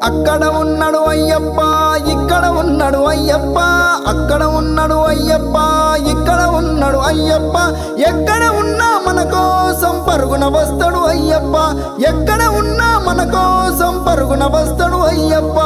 అక్కడ ఉన్నాడు అయ్యప్ప ఇక్కడ ఉన్నాడు అయ్యప్ప అక్కడ ఉన్నాడు అయ్యప్ప ఇక్కడ ఉన్నాడు అయ్యప్ప ఎక్కడ ఉన్నా మన కోసం పరుగున వస్తాడు అయ్యప్ప ఎక్కడ ఉన్నా మన కోసం పరుగున వస్తాడు అయ్యప్ప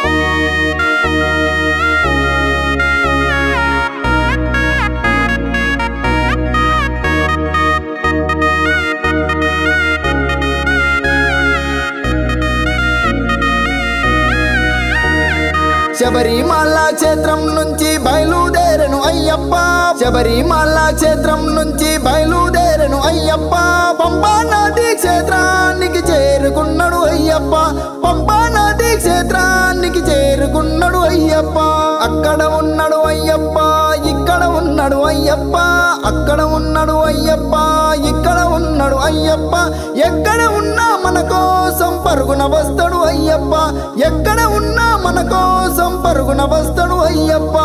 శబరిమల క్షేత్రం నుంచి బయలుదేరను అయ్యప్ప శబరిమల క్షేత్రం నుంచి బయలుదేరను అయ్యప్ప పంపా నది క్షేత్రానికి చేరుకున్నాడు అయ్యప్ప పంపా నది క్షేత్రానికి చేరుకున్నాడు అయ్యప్ప అక్కడ ఉన్నాడు అయ్యప్ప ఇక్కడ ఉన్నాడు అయ్యప్ప అక్కడ ఉన్నాడు అయ్యప్ప ఇక్కడ ఉన్నాడు అయ్యప్ప ఎక్కడ ఉన్నా మన కోసం పరుగున వస్తాడు అయ్యప్ప ఎక్కడ ఉన్నా మన కోసం పరుగున వస్తాడు అయ్యప్ప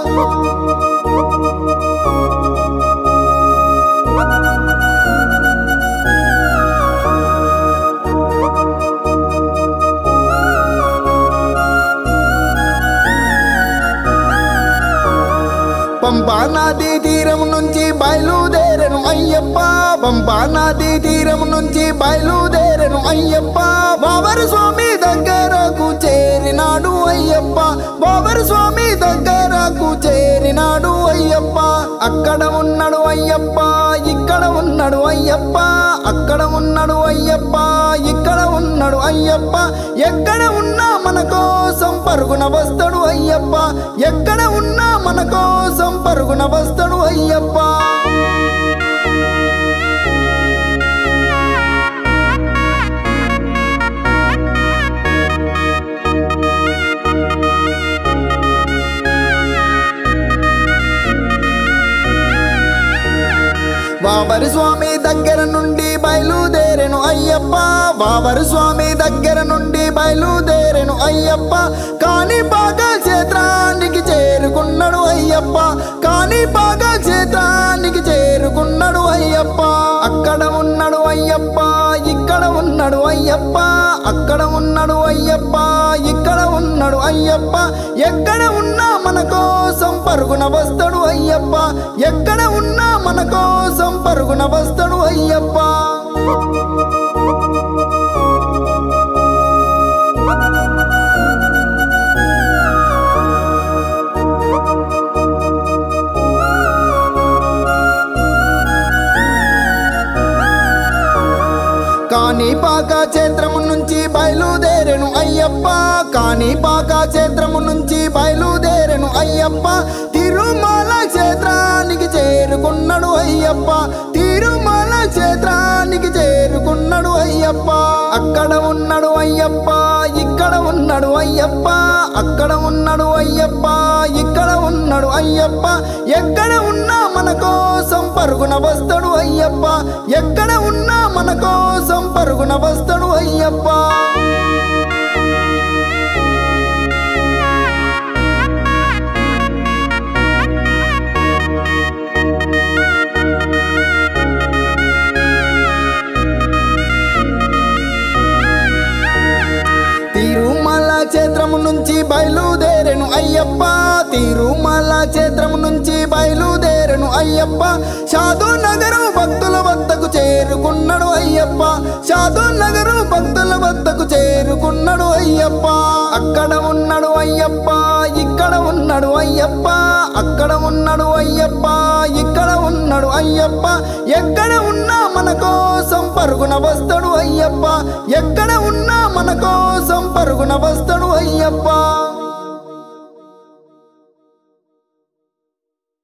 పంపా నది తీరం నుంచి బయలుదేరను అయ్యప్ప పంపా నది తీరం నుంచి బయలుదేరను అయ్యప్ప బాబరు స్వామి దగ్గరకు చేరినాడు అయ్యప్ప బాబరు స్వామి దగ్గరకు చేరినాడు అయ్యప్ప అక్కడ ఉన్నాడు అయ్యప్ప ఇక్కడ ఉన్నాడు అయ్యప్ప అక్కడ ఉన్నాడు అయ్యప్ప ఇక్కడ ఉన్నాడు అయ్యప్ప ఎక్కడ ఉన్నా మన కోసం పరుగున వస్తాడు అయ్యప్ప ఎక్కడ ఉన్నా మన కోసం పరుగున వస్తాడు అయ్యప్ప బాబరు స్వామి దగ్గర నుండి బయలుదేరెను అయ్యప్ప బాబరు స్వామి దగ్గర నుండి బయలుదేరెను అయ్యప్ప కాని బాగా క్షేత్రానికి చేరుకున్నాడు అయ్యప్ప కాని బాగా క్షేత్రానికి చేరుకున్నాడు అయ్యప్ప అక్కడ ఉన్నాడు అయ్యప్ప ఇక్కడ ఉన్నాడు అయ్యప్ప అక్కడ ఉన్నాడు అయ్యప్ప ఇక్కడ ఉన్నాడు అయ్యప్ప ఎక్కడ ఉన్నా మన కోసం పరుగున వస్తాడు అయ్యప్ప ఎక్కడ ఉన్నా మన కోసం పరుగున వస్తాడు అయ్యప్ప కాణిపాక క్షేత్రము నుంచి బయలుదేరెను అయ్యప్ప కాణిపాక క్షేత్రము నుంచి బయలుదేరెను అయ్యప్ప తిరుమల క్షేత్రానికి చేరుకున్నాడు అయ్యప్ప తిరుమల క్షేత్రానికి చేరుకున్నాడు అయ్యప్ప అక్కడ ఉన్నాడు అయ్యప్ప ఇక్కడ ఉన్నాడు అయ్యప్ప అక్కడ ఉన్నాడు అయ్యప్ప ఇక్కడ ఉన్నాడు అయ్యప్ప ఎక్కడ ఉన్నా మన కోసం పరుగున వస్తాడు అయ్యప్ప ఎక్కడ ఉన్నా మన కోసం పరుగున వస్తాడు అయ్యప్ప తిరుమల క్షేత్రము నుంచి బయలుదేరెను అయ్యప్ప తిరుమల క్షేత్రము నుంచి బయలుదేరెను అయ్యప్ప సాధు నగరు భక్తుల వద్దకు చేరుకున్నాడు అయ్యప్ప సాధు నగరు భక్తుల వద్దకు చేరుకున్నాడు అయ్యప్ప అక్కడ ఉన్నాడు అయ్యప్ప ఇక్కడ ఉన్నాడు అయ్యప్ప అక్కడ ఉన్నాడు అయ్యప్ప ఇక్కడ ఉన్నాడు అయ్యప్ప ఎక్కడ ఉన్నా మన కోసం పరుగున వస్తాడు అయ్యప్ప ఎక్కడ ఉన్నా మన కోసం పరుగున వస్తాడు అయ్యప్ప